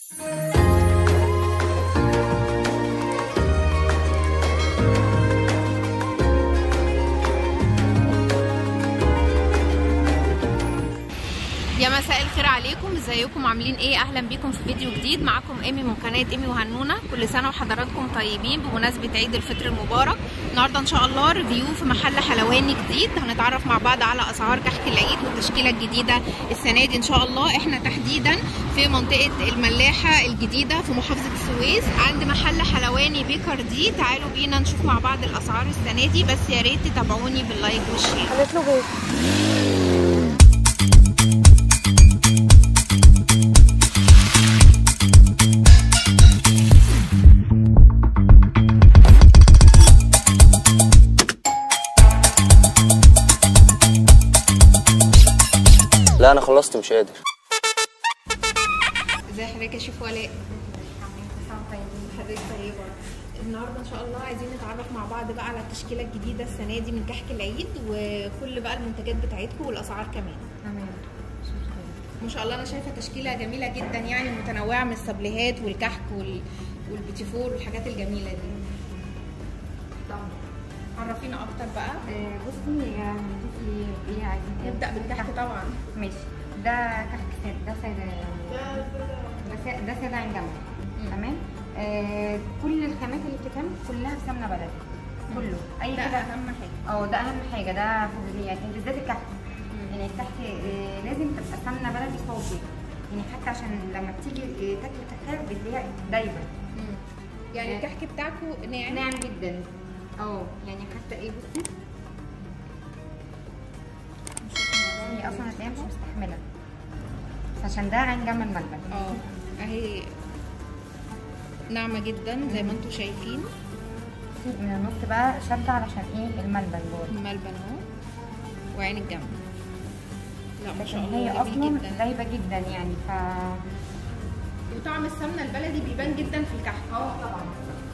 يا مساء الخير عليكم ازيكم عاملين ايه اهلا بيكم في فيديو جديد معاكم ايمي من قناه ايمي وهنونه كل سنه وحضراتكم طيبين بمناسبه عيد الفطر المبارك النهارده ان شاء الله ريفيو في محل حلواني جديد هنتعرف مع بعض على اسعار كحك العيد والتشكيله الجديده السنه دي ان شاء الله احنا تحديدا في منطقه الملاحه الجديده في محافظه السويس عند محل حلواني بيكر دي تعالوا بينا نشوف مع بعض الاسعار السنه دي بس يا ريت تتابعوني باللايك والشير هنطلب ايه؟ لا انا خلصت مش قادر ازي حضرتك يا شيف ولاء حضرتك طيبه النهارده ان شاء الله عايزين نتعرف مع بعض بقى على التشكيله الجديده السنه دي من كحك العيد وكل بقى المنتجات بتاعتكم والاسعار كمان تمام ما شاء الله انا شايفه تشكيله جميله جدا يعني متنوعه من السبليهات والكحك وال... والبيتيفور والحاجات الجميله دي عرفينا اكتر بقى آه، بصي يعني شوفي ايه عايزين ايه نبدا بالكحك طبعا ماشي ده كحك ساده ده ساده ده ساده ده ساده عين جمل مم. تمام آه كل الخامات اللي بتتعمل كلها بسمنه بلدي كله اي ده كده اهم حاجه اه ده اهم حاجه ده فضوليات يعني بالذات الكحك يعني الكحك آه لازم تبقى سمنه بلدي صافي يعني حتى عشان لما بتيجي آه، تاكل كحكه بتلاقيها دايما مم. يعني الكحك بتاعكم ناعم ناعم جدا اه يعني حتى ايه بصي هي اصلا هتلاقيها مش مستحمله بس عشان ده عين جمل ملبن اه اهي ناعمه جدا زي ما انتم شايفين من النص بقى شده علشان ايه الملبن جوه الملبن اهو وعين الجمل لا ما شاء لكن الله هي جميل اصلا جدا غايبه جدا يعني ف وطعم السمنه البلدي بيبان جدا في الكحك اه طبعا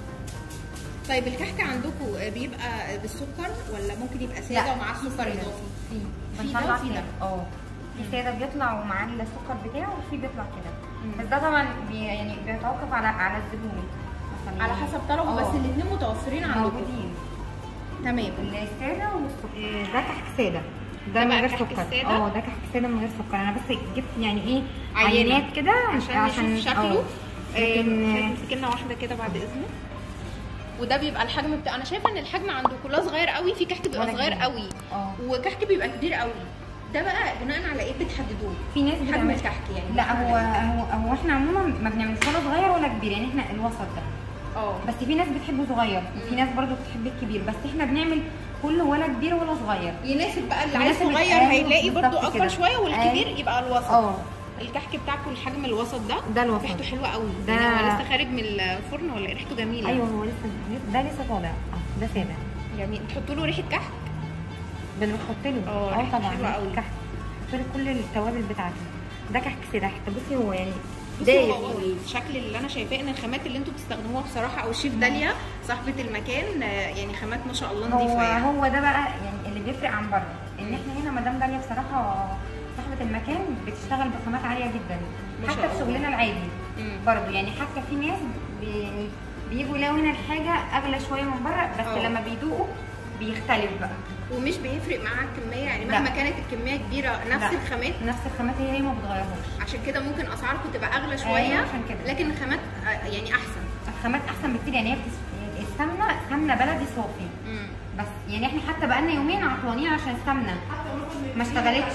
طيب الكحك عندكم بيبقى بالسكر ولا ممكن يبقى ساده لا، ومعاه في سكر سادة. اضافي في في بنطلع ده وفي كده ده. اه في ساده بيطلع ومعاه السكر بتاعه وفي بيطلع كده مم. بس ده طبعا بي يعني بيتوقف على على الزبون مثلا على حسب طلبه بس اه. الاثنين متوفرين عندكم موجودين تمام الساده والسكر ده كحك ساده ده ده من بقى غير كحك سكر السادة؟ اه ده كحك ساده من غير سكر انا بس جبت يعني ايه عينة. عينات كده عشان نشوف شكله اه. لكن نمسك لنا واحده كده بعد اذنك وده بيبقى الحجم بتاع انا شايفه ان الحجم عندكم لا صغير قوي في كحك بيبقى ولا صغير كبير. قوي اه وكحك بيبقى كبير قوي ده بقى بناء على ايه بتحددوه في ناس حجم بتعمل الكحك يعني لا هو هو هو احنا عموما ما بنعملش ولا صغير ولا كبير يعني احنا الوسط ده اه بس في ناس بتحبه صغير وفي ناس برضو بتحب الكبير بس احنا بنعمل كله ولا كبير ولا صغير يناسب بقى اللي عايز يناسب صغير الأيوة هيلاقي برضو بالظبط اكبر كده. شويه والكبير أيوة. يبقى الوسط اه الكحك بتاعكم الحجم الوسط ده ده الوسط ريحته حلوه قوي ده- يعني هو لسه خارج من الفرن ولا إيه؟ ريحته جميله ايوه هو لسه ده لسه طالع اه ده ساده جميل تحطوا له ريحه كحك بنحط له اه، اه ريحته طبعا حلوة قوي. كحك بنحط له كل التوابل بتاعته ده كحك ساده حتى بصي هو يعني بصي دايب هو الشكل اللي انا شايفاه ان الخامات اللي انتوا بتستخدموها بصراحه او الشيف داليا صاحبه المكان آه، يعني خامات ما شاء الله هو نظيفه يعني هو ده بقى يعني اللي بيفرق عن بره ان احنا هنا مدام داليا بصراحه صاحبه المكان بتشتغل بخامات عاليه جدا ما شاء حتى في الله. شغلنا العادي مم. برضه يعني حتى في ناس بي... بيجوا يلاقوا هنا الحاجه اغلى شويه من بره بس اه. لما بيدوقوا بيختلف بقى ومش بيفرق معاها الكميه يعني لا. مهما كانت الكميه كبيره نفس لا. الخامات نفس الخامات هي هي ما بتغيرهاش عشان كده ممكن اسعاركم تبقى اغلى شويه أيوة، عشان كده. لكن الخامات آه، يعني احسن الخامات احسن بكتير يعني هي بتس... السمنه سمنه بلدي صافي مم. بس يعني احنا حتى بقالنا يومين عطلانين عشان السمنه ما اشتغلتش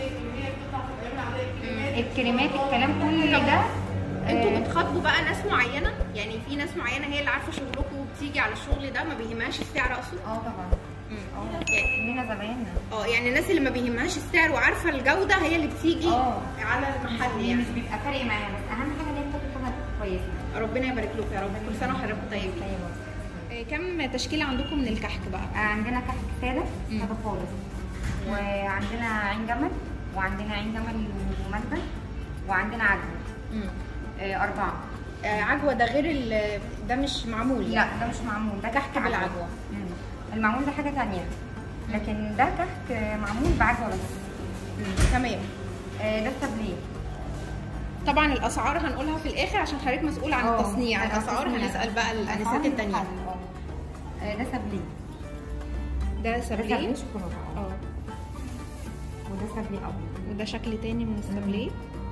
الكريمات الكلام كل ده انتوا آه، بتخاطبوا بقى ناس معينه يعني في ناس معينه هي اللي عارفه شغلكم وبتيجي على الشغل ده ما بيهمهاش السعر اقصد اه طبعا مم. اه يعني لنا زبايننا اه يعني الناس اللي ما بيهمهاش السعر وعارفه الجوده هي اللي بتيجي اه. على المحل يعني يعني مش بيبقى فارق معايا بس اهم حاجه ان هي تاكل حاجه كويسه ربنا يبارك لكم يا رب كل سنه وحضراتكم طيبين ايوه آه، كم تشكيله عندكم من الكحك بقى عندنا كحك ساده مم. ساده خالص وعندنا عين جمل وعندنا عين جمل وملبن وعندنا عجوه مم. آه، اربعه آه، عجوه ده غير ال- ده مش معمول لا ده مش معمول ده كحك بالعجوة. بالعجوه مم. المعمول ده حاجه تانية لكن ده كحك معمول بعجوه بس مم. تمام آه، ده السابليه طبعا الاسعار هنقولها في الاخر عشان حضرتك مسؤول عن اه، التصنيع عن الاسعار التصنيع. هنسال بقى الانسات أسعار التانيين المحل، اه. آه، ده سابليه ده ده سابليه سابليه شوكولاته اه. اه وده سابليه ابيض وده شكل تاني من السابليه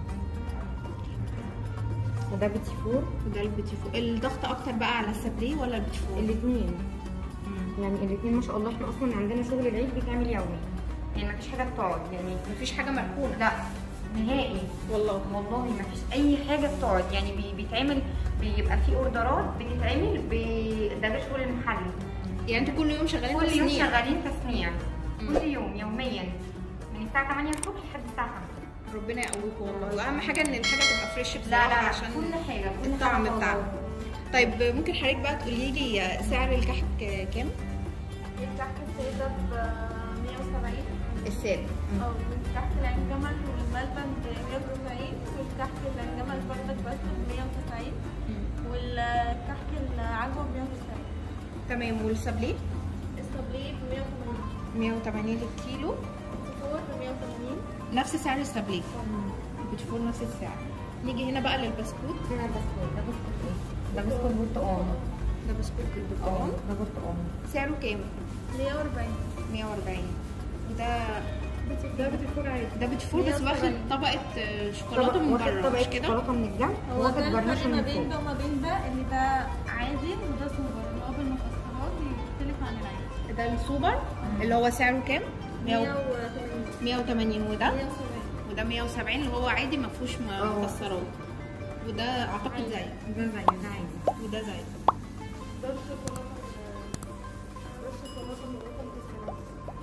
وده بيتي فور وده البيتي فور الضغط اكتر بقى على السابليه ولا البيتي فور الاثنين مم. يعني الاثنين ما شاء الله احنا اصلا عندنا شغل العيد بيتعمل يومي يعني مفيش حاجه بتقعد يعني مفيش حاجه مركونه لا نهائي والله والله ما فيش اي حاجه بتقعد يعني بي- بيتعمل بيبقى في اوردرات بتتعمل ب... ده ده شغل المحل يعني انتوا كل يوم شغالين كل يوم تصنيع. شغالين تصنيع مم. كل يوم يوميا من الساعه 8 الصبح لحد الساعه 5 ربنا يقويكم والله واهم حاجه ان الحاجه تبقى فريش لا بصراحه لا عشان كل حاجه كل الطعم حاجة بتاعها طيب ممكن حضرتك بقى تقولي لي سعر الكحك كام الكحك السادة ب 170 السادة أو الكحك العين جمل والملبن ب 140 والكحك العين جمل بردك بس ب 190 والكحك العجوة ب 190 تمام والسابليه الصبليه ب 180 180 للكيلو الفور ب 180 نفس سعر السابليه بتفور نفس السعر نيجي هنا بقى للبسكوت هنا بسكوت ده بسكوت ايه ده بسكوت برتقال ده بسكوت اه بالبرتقال ده برتقال سعره كام 140 140 وده ده بتفور عادي ده بتفور بس واخد 170. طبقه آه، شوكولاته من واخد بره طبقة مش كده شوكولاته من الجنب هو واخد ده الفرق جرنيشن ما من بين ده فوق وما بين ده ان ده عادي وده سوبر اللي هو بالمكسرات يختلف عن العادي ده السوبر اللي هو سعره كام 100 180 180 وده 170 وده 170 اللي هو عادي ما فيهوش م- اه. مكسرات وده اعتقد زي ده زي ده عادي وده زي ده الشوكولاته ده الشوكولاته المضافه للكسرات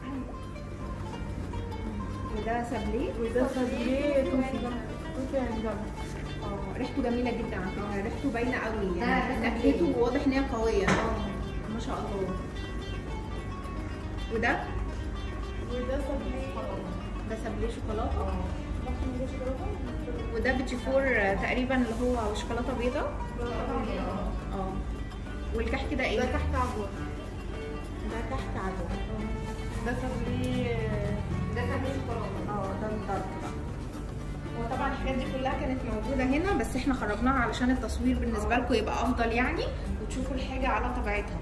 وده سابليه وده صدريه توفي توفي عندنا اه ريحته جميله جدا على فكره ريحته باينه قوي ده- يعني ده نكهته واضح ان هي قويه ما شاء الله وده وده صدريه ده سابليه شوكولاته ممكن نجيب شوكولاته وده بتشيفور تقريبا اللي هو شوكولاته بيضه اه والكحك ده ايه؟ ده تحت عبور ده كحك عجوه ده صدريه ده سابليه شوكولاته اه ده الدارك بقى وطبعا الحاجات دي كلها كانت موجوده هنا بس احنا خرجناها علشان التصوير بالنسبه لكم يبقى افضل يعني وتشوفوا الحاجه على طبيعتها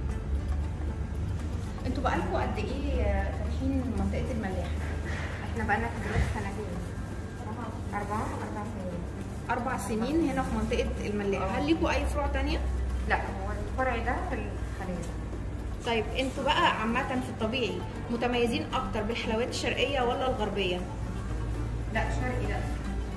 انتوا بقالكم قد ايه فاتحين منطقه الملاح احنا بقالنا في دلوقتي سنتين أربعة أربع سنين اربع سنين هنا في منطقه الملاح هل ليكوا اي فروع تانية لا هو الفرع ده في الخليج طيب انتوا بقى عامه في الطبيعي متميزين اكتر بالحلويات الشرقيه ولا الغربيه لا شرقي لا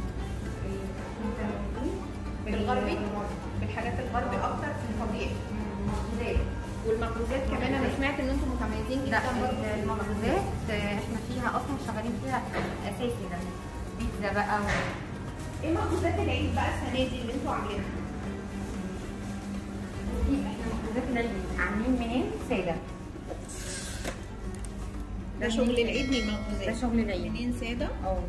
متميزين بالغربي بالحاجات الغربي اكتر في الطبيعي المخبوزات والمخبوزات كمان انا سمعت ان انتم متميزين لا جدا برضه في المخبوزات آه، احنا فيها اصلا شغالين فيها اساسي ده بيتزا بقى و... ايه مخبوزات العيد بقى السنه دي اللي انتوا عاملينها دي احنا مخبوزات العيد عاملين منين ساده ده شغل العيد من ده المخبوزات شغل العيد منين ساده اه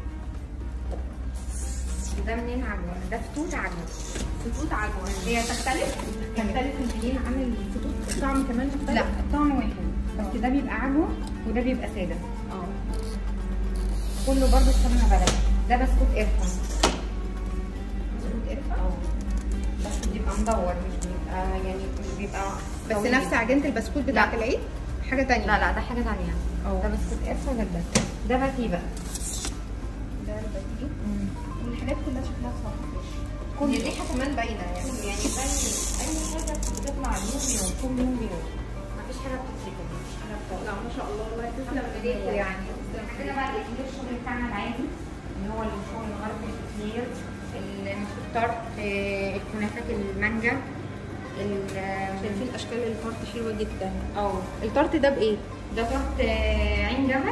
ده منين عجوه ده فتوت عجوه خطوط عجوه هي تختلف تختلف المنين عن الخطوط الطعم كمان مختلف لا الطعم واحد بس ده بيبقى عجوه وده بيبقى ساده اه كله برضه سمنه بلدي ده بسكوت قرفه خطوط قرفه اه بس بيبقى مدور مش بيبقى يعني مش بيبقى بس طويل. نفس عجينه البسكوت بتاعت لا. العيد حاجه تانية لا لا ده حاجه ثانيه اه. ده بسكوت قرفه غير ده ده باتيه بقى ده الباتيه والحاجات كلها شكلها بصراحه فريش كل- الريحه كمان باينه يعني يعني زي اي حاجه بتطلع يوم بيوم كل يوم بيوم مفيش حاجه بتتسكر لا ما شاء الله والله تسلم ايديكم يعني تسلم عندنا بقى الاكلير الشغل بتاعنا العادي اللي هو الشغل الغربي الاكلير المسكر الكنافات المانجا ال- شايفين اشكال التارت حلوه جدا اه التارت ده بايه ده طرت آه، عين جمل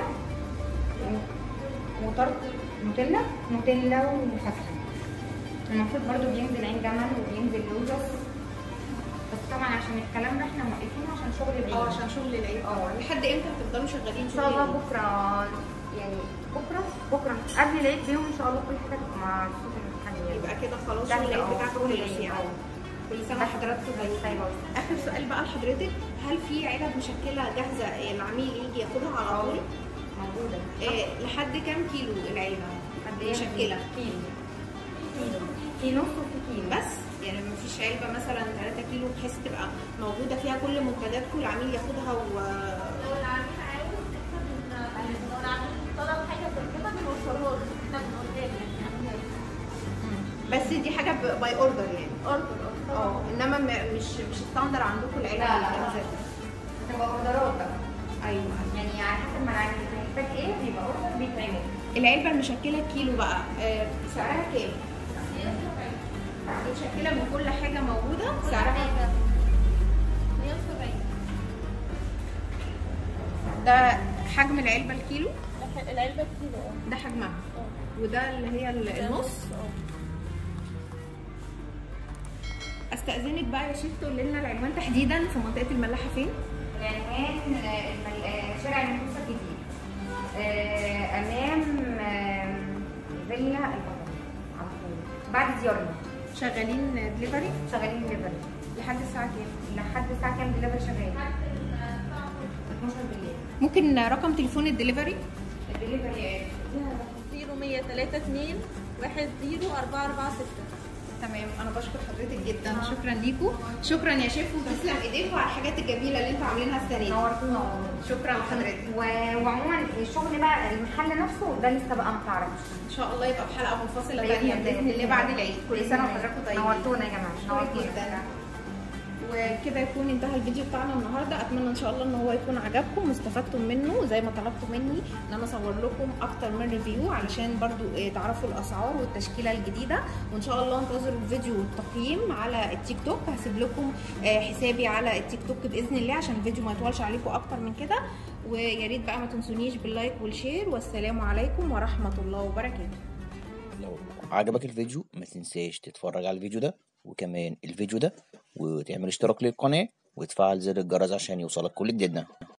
وطرت نوتيلا نوتيلا وفاكهه المفروض برضو بينزل عين جمل وبينزل لوزس بس طبعا عشان الكلام ده احنا موقفينه عشان شغل العيد اه عشان شغل العيد اه. لحد امتى بتفضلوا شغالين ان شغل شاء الله العيد؟ بكره يعني بكره بكره قبل العيد بيوم ان شاء الله كل حاجه تبقى مع صوت المحل يبقى كده خلاص ده شغل العيد اه، بتاعكم شغل خلص العيد، يعني اه. كل سنه وحضراتكم طيبين طيبة. اخر سؤال بقى لحضرتك هل في علب مشكله جاهزه العميل يجي ياخدها على طول موجوده إيه لحد كام كيلو العلبه قد ايه مشكله كيلو كيلو في نص وفي كيلو بس يعني ما فيش علبه مثلا 3 كيلو بحيث تبقى موجوده فيها كل منتجاتكم العميل ياخدها و لو العميل عاوز تكتب ان لو العميل طلب حاجه زي كده بنوصلها له احنا بنقولها له يعني بس دي حاجه باي اوردر يعني اوردر اه انما م- مش مش ستاندر عندكم العلب لا، لا. الجاهزة. بتبقى اوردرات بقى ايوه يعني على حسب ما العميل محتاج ايه بيبقى اوردر بيتعمل العلبه المشكله كيلو بقى آه، سعرها كام؟ متشكله من كل حاجه موجوده سعرها 170 ده حجم العلبه الكيلو العلبه كيلو اه ده حجمها اه. وده اللي هي ال- ده النص اه. استاذنك بقى يا شيخ تقول لنا العنوان تحديدا في منطقه الملاحه فين العنوان آه، المل- آه، شارع المنصة الجديد آه، امام آه، فيلا البطل على طول بعد زيارنا شغالين دليفري شغالين دليفري لحد الساعه كام لحد الساعه كام دليفري شغال 12 بالليل ممكن رقم تليفون الدليفري الدليفري 0132 104446 تمام انا بشكر حضرتك جدا شكرا ليكم شكرا يا شيف وتسلم ايديكم على الحاجات الجميله اللي انتوا عاملينها السنه دي نورتونا شكرا لحضرتك و- وعموما الشغل بقى المحل نفسه ده لسه بقى ما تعرفش ان شاء الله يبقى في حلقه منفصله بإذن ثانيه الله. باذن الله بعد العيد كل سنه وحضراتكم طيبين نورتونا يا جماعه شكرا نورتونا جدا وكده يكون انتهى الفيديو بتاعنا النهارده اتمنى ان شاء الله ان هو يكون عجبكم واستفدتم منه زي ما طلبتوا مني ان انا اصور لكم اكتر من ريفيو علشان برضو اه تعرفوا الاسعار والتشكيله الجديده وان شاء الله انتظروا الفيديو والتقييم على التيك توك هسيب لكم اه حسابي على التيك توك باذن الله عشان الفيديو ما يطولش عليكم اكتر من كده ويا ريت بقى ما تنسونيش باللايك والشير والسلام عليكم ورحمه الله وبركاته لو عجبك الفيديو ما تنساش تتفرج على الفيديو ده وكمان الفيديو ده وتعمل اشتراك للقناة وتفعل زر الجرس عشان يوصلك كل جديدنا